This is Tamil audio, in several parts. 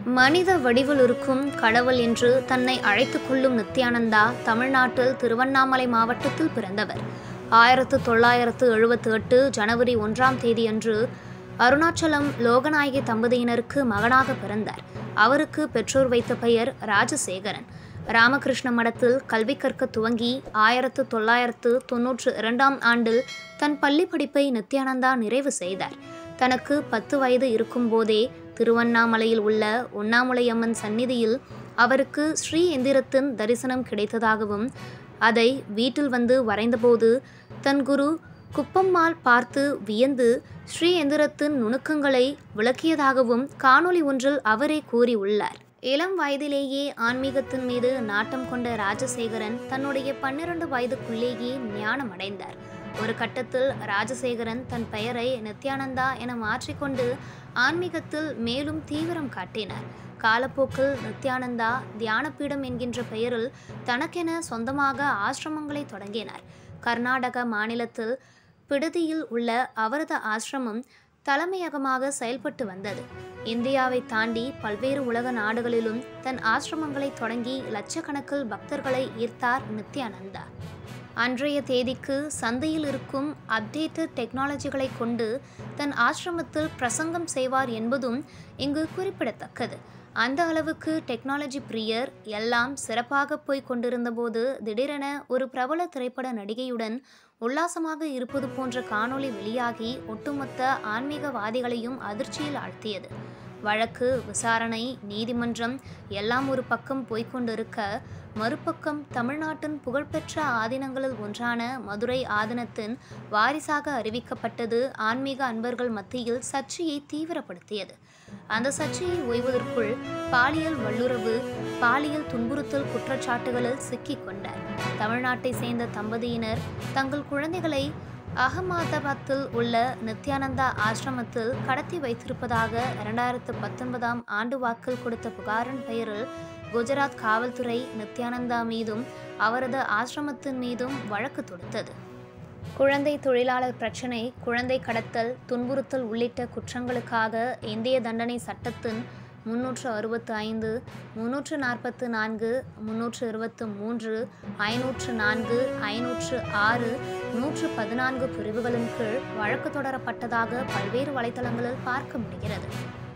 மனித வடிவில் இருக்கும் கடவுள் என்று தன்னை அழைத்துக் கொள்ளும் நித்யானந்தா தமிழ்நாட்டில் திருவண்ணாமலை மாவட்டத்தில் பிறந்தவர் ஆயிரத்து தொள்ளாயிரத்து எழுபத்தி எட்டு ஜனவரி ஒன்றாம் தேதியன்று அருணாச்சலம் லோகநாயகி தம்பதியினருக்கு மகனாக பிறந்தார் அவருக்கு பெற்றோர் வைத்த பெயர் ராஜசேகரன் ராமகிருஷ்ண மடத்தில் கல்வி கற்க துவங்கி ஆயிரத்து தொள்ளாயிரத்து தொன்னூற்று இரண்டாம் ஆண்டில் தன் பள்ளி படிப்பை நித்யானந்தா நிறைவு செய்தார் தனக்கு பத்து வயது இருக்கும்போதே திருவண்ணாமலையில் உள்ள உண்ணாமுலையம்மன் சந்நிதியில் அவருக்கு ஸ்ரீ எந்திரத்தின் தரிசனம் கிடைத்ததாகவும் அதை வீட்டில் வந்து வரைந்தபோது தன் குரு குப்பம்மாள் பார்த்து வியந்து ஸ்ரீ எந்திரத்தின் நுணுக்கங்களை விளக்கியதாகவும் காணொளி ஒன்றில் அவரே கூறியுள்ளார் இளம் வயதிலேயே ஆன்மீகத்தின் மீது நாட்டம் கொண்ட ராஜசேகரன் தன்னுடைய பன்னிரண்டு வயதுக்குள்ளேயே ஞானம் அடைந்தார் ஒரு கட்டத்தில் ராஜசேகரன் தன் பெயரை நித்யானந்தா என மாற்றிக்கொண்டு ஆன்மீகத்தில் மேலும் தீவிரம் காட்டினார் காலப்போக்கில் நித்யானந்தா தியானபீடம் என்கின்ற பெயரில் தனக்கென சொந்தமாக ஆசிரமங்களை தொடங்கினார் கர்நாடக மாநிலத்தில் பிடதியில் உள்ள அவரது ஆசிரமம் தலைமையகமாக செயல்பட்டு வந்தது இந்தியாவை தாண்டி பல்வேறு உலக நாடுகளிலும் தன் ஆசிரமங்களை தொடங்கி லட்சக்கணக்கில் பக்தர்களை ஈர்த்தார் நித்யானந்தா அன்றைய தேதிக்கு சந்தையில் இருக்கும் அப்டேட்டட் டெக்னாலஜிகளை கொண்டு தன் ஆசிரமத்தில் பிரசங்கம் செய்வார் என்பதும் இங்கு குறிப்பிடத்தக்கது அந்த அளவுக்கு டெக்னாலஜி பிரியர் எல்லாம் சிறப்பாக போய் கொண்டிருந்தபோது திடீரென ஒரு பிரபல திரைப்பட நடிகையுடன் உல்லாசமாக இருப்பது போன்ற காணொளி வெளியாகி ஒட்டுமொத்த ஆன்மீகவாதிகளையும் அதிர்ச்சியில் ஆழ்த்தியது வழக்கு விசாரணை நீதிமன்றம் எல்லாம் ஒரு பக்கம் போய்க்கொண்டிருக்க மறுபக்கம் தமிழ்நாட்டின் புகழ்பெற்ற ஆதீனங்களில் ஒன்றான மதுரை ஆதீனத்தின் வாரிசாக அறிவிக்கப்பட்டது ஆன்மீக அன்பர்கள் மத்தியில் சர்ச்சையை தீவிரப்படுத்தியது அந்த சர்ச்சையை ஓய்வதற்குள் பாலியல் வல்லுறவு பாலியல் துன்புறுத்தல் குற்றச்சாட்டுகளில் சிக்கிக் கொண்டார் தமிழ்நாட்டை சேர்ந்த தம்பதியினர் தங்கள் குழந்தைகளை அகமதாபாத்தில் உள்ள நித்யானந்தா ஆசிரமத்தில் கடத்தி வைத்திருப்பதாக இரண்டாயிரத்து பத்தொன்பதாம் ஆண்டு வாக்கில் கொடுத்த புகாரின் பெயரில் குஜராத் காவல்துறை நித்யானந்தா மீதும் அவரது ஆசிரமத்தின் மீதும் வழக்கு தொடுத்தது குழந்தை தொழிலாளர் பிரச்சினை குழந்தை கடத்தல் துன்புறுத்தல் உள்ளிட்ட குற்றங்களுக்காக இந்திய தண்டனை சட்டத்தின் முன்னூற்று அறுபத்து ஐந்து முன்னூற்று நாற்பத்து நான்கு முன்னூற்று இருபத்து மூன்று ஐநூற்று நான்கு ஐநூற்று ஆறு நூற்று பதினான்கு பிரிவுகளின் கீழ் வழக்கு தொடரப்பட்டதாக பல்வேறு வலைத்தளங்களில் பார்க்க முடிகிறது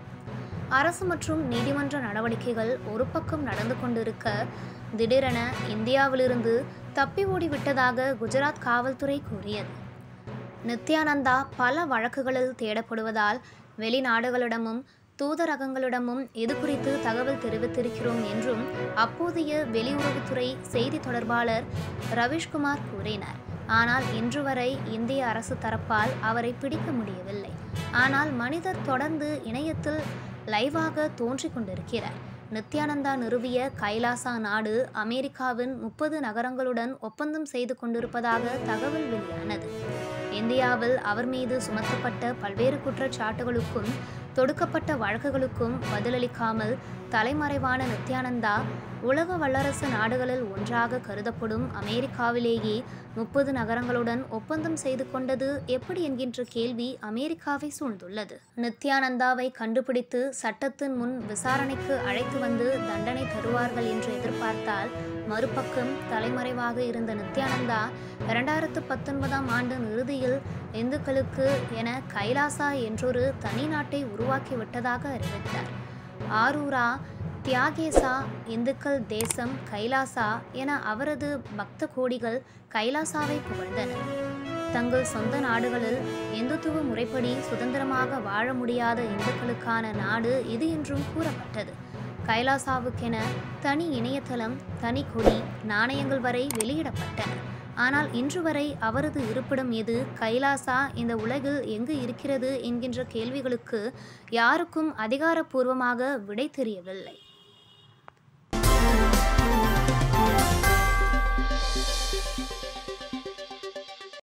அரசு மற்றும் நீதிமன்ற நடவடிக்கைகள் ஒரு பக்கம் நடந்து கொண்டிருக்க திடீரென இந்தியாவிலிருந்து தப்பி ஓடிவிட்டதாக குஜராத் காவல்துறை கூறியது நித்யானந்தா பல வழக்குகளில் தேடப்படுவதால் வெளிநாடுகளிடமும் தூதரகங்களிடமும் இது குறித்து தகவல் தெரிவித்திருக்கிறோம் என்றும் அப்போதைய வெளியுறவுத்துறை செய்தி தொடர்பாளர் ரவீஷ்குமார் கூறினார் ஆனால் இன்று வரை இந்திய அரசு தரப்பால் அவரை பிடிக்க முடியவில்லை ஆனால் மனிதர் தொடர்ந்து இணையத்தில் லைவாக தோன்றிக் கொண்டிருக்கிறார் நித்யானந்தா நிறுவிய கைலாசா நாடு அமெரிக்காவின் முப்பது நகரங்களுடன் ஒப்பந்தம் செய்து கொண்டிருப்பதாக தகவல் வெளியானது இந்தியாவில் அவர் மீது சுமத்தப்பட்ட பல்வேறு குற்றச்சாட்டுகளுக்கும் தொடுக்கப்பட்ட வழக்குகளுக்கும் பதிலளிக்காமல் தலைமறைவான நித்யானந்தா உலக வல்லரசு நாடுகளில் ஒன்றாக கருதப்படும் அமெரிக்காவிலேயே முப்பது நகரங்களுடன் ஒப்பந்தம் செய்து கொண்டது எப்படி என்கின்ற கேள்வி அமெரிக்காவை சூழ்ந்துள்ளது நித்யானந்தாவை கண்டுபிடித்து சட்டத்தின் முன் விசாரணைக்கு அழைத்து வந்து தண்டனை தருவார்கள் என்று எதிர்பார்த்தால் மறுபக்கம் தலைமறைவாக இருந்த நித்யானந்தா இரண்டாயிரத்து பத்தொன்பதாம் ஆண்டு இறுதியில் இந்துக்களுக்கு என கைலாசா என்றொரு தனி நாட்டை உருவாக்கி விட்டதாக அறிவித்தார் ஆரூரா தியாகேசா இந்துக்கள் தேசம் கைலாசா என அவரது பக்த கோடிகள் கைலாசாவை புகழ்ந்தனர் தங்கள் சொந்த நாடுகளில் இந்துத்துவ முறைப்படி சுதந்திரமாக வாழ முடியாத இந்துக்களுக்கான நாடு இது என்றும் கூறப்பட்டது கைலாசாவுக்கென தனி இணையதளம் தனி கொடி நாணயங்கள் வரை வெளியிடப்பட்டன ஆனால் இன்று வரை அவரது இருப்பிடம் எது கைலாசா இந்த உலகில் எங்கு இருக்கிறது என்கின்ற கேள்விகளுக்கு யாருக்கும் அதிகாரப்பூர்வமாக விடை தெரியவில்லை